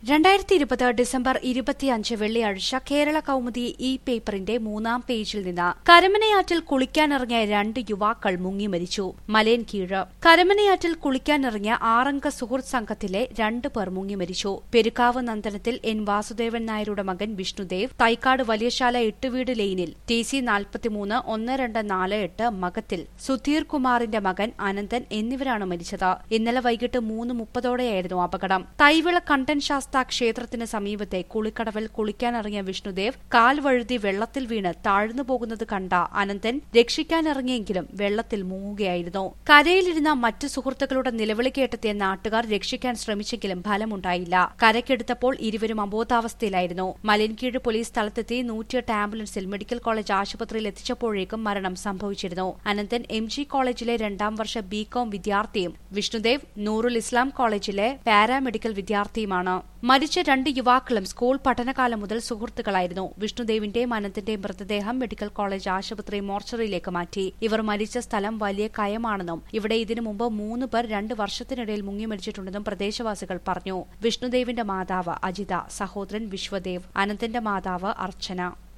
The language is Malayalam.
രണ്ടായിരത്തി ഇരുപത് ഡിസംബർ ഇരുപത്തിയഞ്ച് വെള്ളിയാഴ്ച കേരള കൗമുദി ഇ പേപ്പറിന്റെ മൂന്നാം പേജിൽ നിന്ന് കരമനയാറ്റിൽ കുളിക്കാനിറങ്ങിയ രണ്ട് യുവാക്കൾ മുങ്ങി മരിച്ചു മലയൻകീഴ് കരമനയാറ്റിൽ കുളിക്കാനിറങ്ങിയ ആറംഗ സുഹൃത്ത് സംഘത്തിലെ രണ്ട് പേർ മുങ്ങി മരിച്ചു പെരുക്കാവ് നന്ദനത്തിൽ എൻ വാസുദേവൻ നായരുടെ മകൻ വിഷ്ണുദേവ് തൈക്കാട് വലിയശാല എട്ടുവീട് ലൈനിൽ ടി സി നാൽപ്പത്തിമൂന്ന് ഒന്ന് രണ്ട് നാല് എട്ട് മകത്തിൽ സുധീർ കുമാറിന്റെ മകൻ അനന്തൻ എന്നിവരാണ് മരിച്ചത് ഇന്നലെ വൈകിട്ട് മൂന്ന് മുപ്പതോടെയായിരുന്നു അപകടം തൈവിള കണ്ടൻ ശാസ്ത ക്ഷേത്രത്തിന് സമീപത്തെ കുളിക്കടവിൽ കുളിക്കാനിറങ്ങിയ വിഷ്ണുദേവ് കാൽ വഴുതി വെള്ളത്തിൽ വീണ് താഴ്ന്നു പോകുന്നത് കണ്ട അനന്തൻ രക്ഷിക്കാനിറങ്ങിയെങ്കിലും വെള്ളത്തിൽ മുങ്ങുകയായിരുന്നു കരയിലിരുന്ന മറ്റു സുഹൃത്തുക്കളുടെ നിലവിളി കേട്ടെത്തിയ നാട്ടുകാർ രക്ഷിക്കാൻ ശ്രമിച്ചെങ്കിലും ഫലമുണ്ടായില്ല കരയ്ക്കെടുത്തപ്പോൾ ഇരുവരും അബോധാവസ്ഥയിലായിരുന്നു മലൻകീഴ് പോലീസ് സ്ഥലത്തെത്തി നൂറ്റിയെട്ട് ആംബുലൻസിൽ മെഡിക്കൽ കോളേജ് ആശുപത്രിയിൽ എത്തിച്ചപ്പോഴേക്കും മരണം സംഭവിച്ചിരുന്നു അനന്തൻ എം ജി കോളേജിലെ രണ്ടാം വർഷ ബികോം വിദ്യാർത്ഥിയും വിഷ്ണുദേവ് നൂറുൽ ഇസ്ലാം കോളേജിലെ പാരാമെഡിക്കൽ വിദ്യാർത്ഥിയുമാണ് മരിച്ച രണ്ട് യുവാക്കളും സ്കൂൾ പഠനകാലം മുതൽ സുഹൃത്തുക്കളായിരുന്നു വിഷ്ണുദേവിന്റെയും അനന്തിന്റെയും മൃതദേഹം മെഡിക്കൽ കോളേജ് ആശുപത്രി മോർച്ചറിയിലേക്ക് മാറ്റി ഇവർ മരിച്ച സ്ഥലം വലിയ കയമാണെന്നും ഇവിടെ ഇതിനു മുമ്പ് മൂന്ന് പേർ രണ്ട് വർഷത്തിനിടയിൽ മുങ്ങി മരിച്ചിട്ടുണ്ടെന്നും പ്രദേശവാസികൾ പറഞ്ഞു വിഷ്ണുദേവിന്റെ മാതാവ് അജിത സഹോദരൻ വിശ്വദേവ് അനന്തന്റെ മാതാവ് അർച്ചന